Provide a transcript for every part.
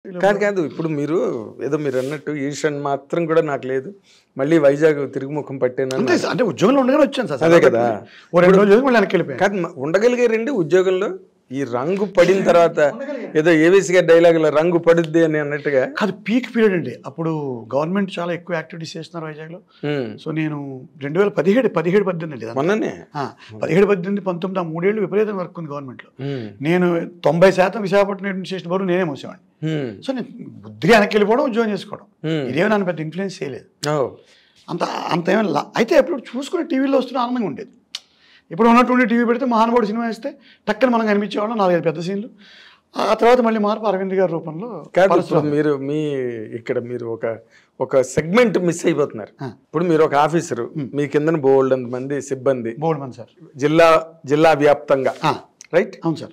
ఓటీటీలో కాదు కాదు ఇప్పుడు మీరు ఏదో మీరు అన్నట్టు ఈషన్ మాత్రం కూడా నాకు లేదు మళ్ళీ వైజాగ్ తిరుగుముఖం పట్టాను అంతే సార్, అంటే ఉద్యోగంలో ఉండగానే వచ్చాను సార్ అదే కదా. ఓ రెండు రోజులు మళ్ళీ వెనక్కి వెళ్ళిపోయాను కాదు మ- ఉండగలిగారండి ఉద్యోగంలో ఈ రంగు పడిన తర్వాత ఏదో ఏవిసి గారి డైలాగులో రంగు పడుద్ది అని అన్నట్టుగా కాదు పీక్ పీరియడ్ అండి అప్పుడు గవర్నమెంట్ చాలా ఎక్కువ యాక్టివిటీస్ చేస్తున్నారు వైజాగ్లో ఉమ్. సో నేను రెండు వేల పదిహేడు పదిహేడు పద్దెనిమిది అండి ఇదంతా. మొన్ననే ఆ, పదిహేడు పద్దెనిమిది పంతొమ్మిది ఆ మూడేళ్ళు విపరీతం వర్క్ ఉంది గవర్నమెంట్లో ఉమ్. నేను తొంభై శాతం విశాఖపట్నం అడ్మినిస్ట్రేషన్ బరువు నేనే మోసేవాడిని ఉమ్. సో నేను బుద్ధిగా వెనక్కి వెళ్ళిపోవడం ఉద్యోగం చేసుకోవడం ఉమ్. ఇదేమో నన్ను పెద్ద ఇన్ఫ్లుయెన్స్ చేయలేదు ఓ. అంత అంత ఏమైనా లా- అయితే ఎప్పుడు చూసుకునే టీవీలో వస్తున్న ఆనందంగా ఉండేది ఇప్పుడు ఉన్నటువంటి టీవీ పెడితే మహానుభావుడు సినిమా వేస్తే టక్కన మనం కనిపించేవాళ్ళం నాలుగైదు పెద్ద సీన్లు ఆ తర్వాత మళ్ళీ మార్పు అరవింద్ గారి రూపంలో కాదు ఇప్పుడు పరశురామ్. మీరు మీ ఇక్కడ మీరు ఒక ఒక సెగ్మెంట్ మిస్ అయిపోతున్నారు ఆ. ఇప్పుడు మీరు ఒక ఆఫీసరు మీ కింద బోల్డ్ మంది సిబ్బంది బోల్డ్ మన్ సార్ జిల్లా జిల్లా వ్యాప్తంగా ఆ, రైట్ అవును సార్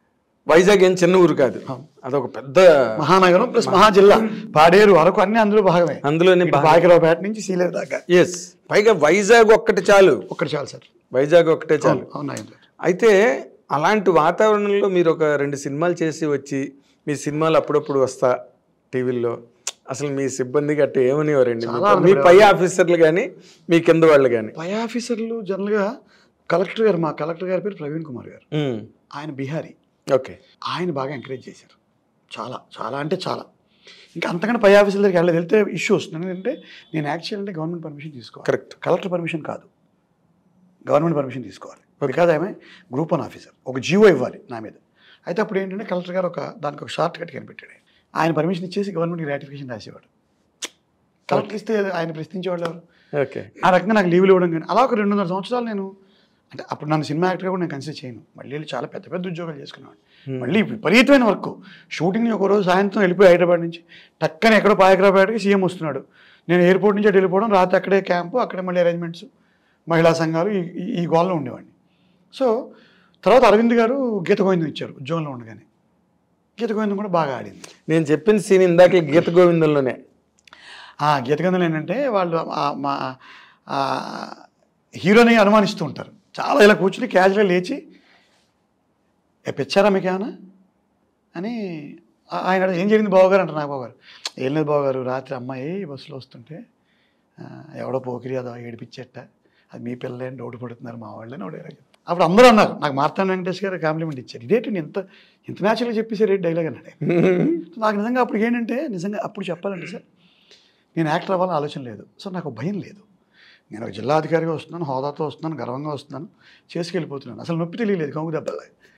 వైజాగ్ ఏం చిన్న ఊరు కాదు అదొక పెద్ద మహానగరం ప్లస్ మహాజిల్లా పాడేరు అరకు అన్ని అందులో భాగమే అందులోనే ఇటు బాకిరావుపేట నుంచి సీలేరు దాకా ఎస్ పైగా వైజాగ్ ఒక్కటి చాలు ఒక్కటి చాలు సార్ వైజాగ్ ఒక్కటే చాలు అవును నాయన సార్ అయితే అలాంటి వాతావరణంలో మీరు ఒక రెండు సినిమాలు చేసి వచ్చి మీ సినిమాలు అప్పుడప్పుడు వస్తా టీవీల్లో అసలు మీ సిబ్బంది గట్ట ఏమనివారండి చాలా మీతో? మీ పై ఆఫీసర్లు కానీ మీ కింద వాళ్ళు కానీ పై ఆఫీసర్లు జనరల్గా కలెక్టర్ గారు మా కలెక్టర్ గారి పేరు ప్రవీణ్ కుమార్ గారు ఆయన బీహారీ ఓకే ఆయన బాగా ఎంకరేజ్ చేశారు చాలా చాలా అంటే చాలా ఇంకా అంతకంటే పై ఆఫీసుల దగ్గరికి వెళ్ళలేదు వెళ్తే ఇష్యూ వస్తుంది ఎందుకంటే నేను యాక్చువల్ అంటే గవర్నమెంట్ పర్మిషన్ తీసుకోవాలి కరెక్ట్ కలెక్టర్ పర్మిషన్ కాదు గవర్నమెంట్ పర్మిషన్ తీసుకోవాలి బికాజ్ ఆమె గ్రూప్ వన్ ఆఫీసర్ ఒక జీవో ఇవ్వాలి నా మీద అయితే అప్పుడు ఏంటంటే కలెక్టర్ గారు ఒక దానికి ఒక షార్ట్ కట్ కనిపెట్టాడు ఆయన పర్మిషన్ ఇచ్చేసి గవర్నమెంట్కి రాటిఫికేషన్ రాసేవాడు కలెక్టర్ ఇస్తే ఆయన ప్రశ్నించేవాళ్ళు ఎవరు ఓకే ఆ రకంగా నాకు లీవులు ఇవ్వడం కానీ అలా ఒక రెండున్నర సంవత్సరాలు నేను అంటే అప్పుడు నన్ను సినిమా యాక్టర్గా కూడా నేను కన్సిడర్ చేయను మళ్ళీ వెళ్ళి చాలా పెద్ద పెద్ద ఉద్యోగాలు చేసుకునేవాడు మళ్ళీ విపరీతమైన వర్క్ షూటింగ్ ఒక రోజు సాయంత్రం వెళ్ళిపోయి హైదరాబాద్ నుంచి టక్కన ఎక్కడో పాయకరాబాద్కి సీఎం వస్తున్నాడు నేను ఎయిర్పోర్ట్ నుంచి అటు వెళ్ళిపోవడం రాత్రి అక్కడే క్యాంపు అక్కడే మళ్ళీ అరేంజ్మెంట్స్ మహిళా సంఘాలు ఈ ఈ- ఈ గోల్లో ఉండేవాడిని సో తర్వాత అరవింద్ గారు గీత గోవిందం ఇచ్చారు ఉద్యోగంలో ఉండగానే గీత గోవిందం కూడా బాగా ఆడింది నేను చెప్పిన సీన్ ఇందాక గీత గోవిందంలోనే ఆ గీతగంధలు ఏంటంటే వాళ్ళు ఆ- మా ఆ హీరోని అనుమానిస్తూ ఉంటారు చాలా ఇలా కూర్చుని క్యాజువల్గా లేచి "ఏ, పిచ్చారా మీకు ఏమన్నా అని ఆ- ఆయన అడిగి, ఏం జరిగింది బావగారు అంటారు నాకు బావగారు ఏం లేదు బావగారు రాత్రి అమ్మాయి బస్సులో వస్తుంటే ఆ, ఎవడో పోకిరి అదో ఏడిపించేట అది మీ పిల్లలే అని డౌట్ పడుతున్నారు మా వాళ్ళని ఒకటి డైలాగ్ అప్పుడు అందరూ అన్నారు నాకు మార్తాండ వెంకటేష్ గారు కాంప్లిమెంట్ ఇచ్చారు ఇదేంటి ఇంత ఇంత న్యాచురల్గా చెప్పేసారు ఏంటి డైలాగ్ అన్నాడు నాకు నిజంగా అప్పుడు ఏంటంటే నిజంగా అప్పుడు చెప్పాలంటే సార్ నేను యాక్టర్ అవ్వాలని ఆలోచన లేదు సో నాకు భయం లేదు నేను ఒక జిల్లా అధికారిగా వస్తున్నాను హోదాతో వస్తున్నాను గర్వంగా వస్తున్నాను చేసుకెళ్ళిపోతున్నాను అసలు నొప్పి తెలియలేదు కొంగు దెబ్బలు